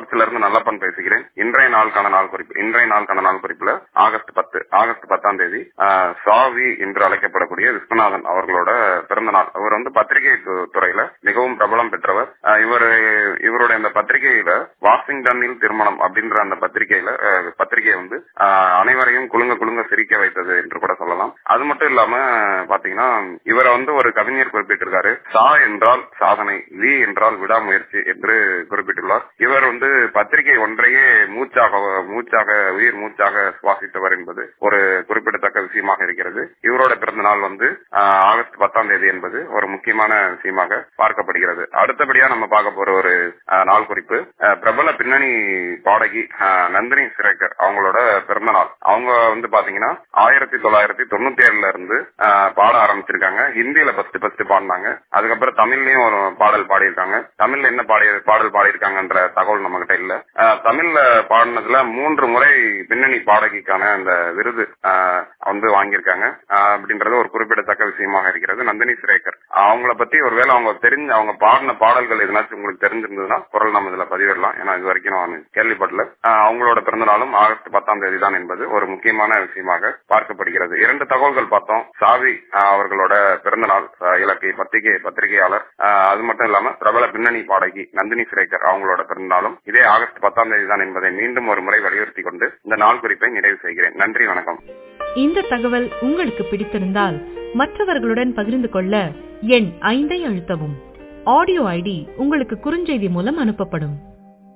கள்ளக்குறிச்சியில இருந்து நல்லப்பன் பேசுகிறேன் இன்றைய நாளுக்கான நாள் குறிப்பு இன்றைய நாளுக்கான நாள் குறிப்புல ஆகஸ்ட் பத்து ஆகஸ்ட் பத்தாம் தேதி ஆஹ், சாவி என்று அழைக்கப்படக்கூடிய விஸ்வநாதன் அவர்களோட பிறந்த நாள் அவர் வந்து பத்திரிகை து- துறையில மிகவும் பிரபலம் பெற்றவர் ஆஹ், இவர் இவருடைய அந்த பத்திரிகையில வாஷிங்டனில் திருமணம் அப்படின்ற அந்த பத்திரிகையில ஆஹ், பத்திரிகை வந்து ஆஹ், அனைவரையும் குலுங்க குலுங்க சிரிக்க வைத்தது என்று கூட சொல்லலாம் அது மட்டும் இல்லாம பாத்தீங்கன்னா இவரை வந்து ஒரு கவிஞர் குறிப்பிட்டிருக்காரு சா என்றால் சாதனை வி என்றால் விடாமுயற்சி என்று குறிப்பிட்டுள்ளார் இவர் வந்து பத்திரிகை ஒன்றையே மூச்சாக மூச்சாக உயிர் மூச்சாக சுவாசித்தவர் என்பது ஒரு குறிப்பிடத்தக்க விஷயமாக இருக்கிறது இவரோட பிறந்த நாள் வந்து ஆஹ், ஆகஸ்ட் பத்தாம் தேதி என்பது ஒரு முக்கியமான விஷயமாக பார்க்கப்படுகிறது அடுத்தபடியா நம்ம பார்க்க போற ஒரு ஆஹ், நாள் குறிப்பு ஆஹ், பிரபல பின்னணி பாடகி ஆஹ், நந்தினி சிரேக்கர் அவங்களோட பிறந்த நாள் அவங்க வந்து பாத்தீங்கன்னா ஆயிரத்தி தொள்ளாயிரத்தி தொண்ணூத்தி ஏழுல இருந்து ஆஹ், பாட ஆரம்பிச்சிருக்காங்க ஹிந்தியில ஃபர்ஸ்ட் ஃபர்ஸ்ட் பாடினாங்க அதுக்கப்புறம் தமிழ்லயும் ஒரு பாடல் பாடியிருக்காங்க தமிழ்ல என்ன பாடி பாடல் பாடியிருக்காங்கன்ற தகவல் நம்ம கிட்ட இல்ல ஆஹ், தமிழ்ல பாடினதுல மூன்று முறை பின்னணி பாடகிக்கான அந்த விருது ஆஹ், வந்து வாங்கியிருக்காங்க ஆஹ், அப்படின்றது ஒரு குறிப்பிடத்தக்க விஷயமாக இருக்கிறது நந்தினி சிரேக்கர் அவங்கள பத்தி ஒருவேளை அவங்க தெரிஞ்ச அவங்க பாடின பாடல்கள் எதனாச்சும் உங்களுக்கு தெரிஞ்சிருந்ததுன்னா குரல் நம்ம இதுல பதிவிடலாம் ஏன்னா இது வரைக்கும் நான் கேள்விப்படல ஆஹ், அவங்களோட பிறந்த நாளும் ஆகஸ்ட் பத்தாம் தேதி தான் என்பது ஒரு முக்கியமான விஷயமாக பார்க்கப்படுகிறது இரண்டு தகவல்கள் பார்த்தோம் சாவி ஆஹ், அவர்களோட பிறந்த நாள் ஆஹ், இலக்கிய பத்திரிகை பத்திரிகையாளர் ஆஹ், அது மட்டும் இல்லாம பிரபல பின்னணி பாடகி நந்தினி சிரேக்கர் அவங்களோட பிறந்த நாளும் இதே ஆகஸ்ட் பத்தாம் தேதி தான் என்பதை மீண்டும் ஒரு முறை வலியுறுத்தி கொண்டு இந்த நாள் குறிப்பை நிறைவு செய்கிறேன் நன்றி வணக்கம் இந்த தகவல் உங்களுக்கு பிடித்திருந்தால் மற்றவர்களுடன் பகிர்ந்து கொள்ள எண் ஐந்தை அழுத்தவும் ஆடியோ ஐடி உங்களுக்கு குறுஞ்செய்தி மூலம் அனுப்பப்படும்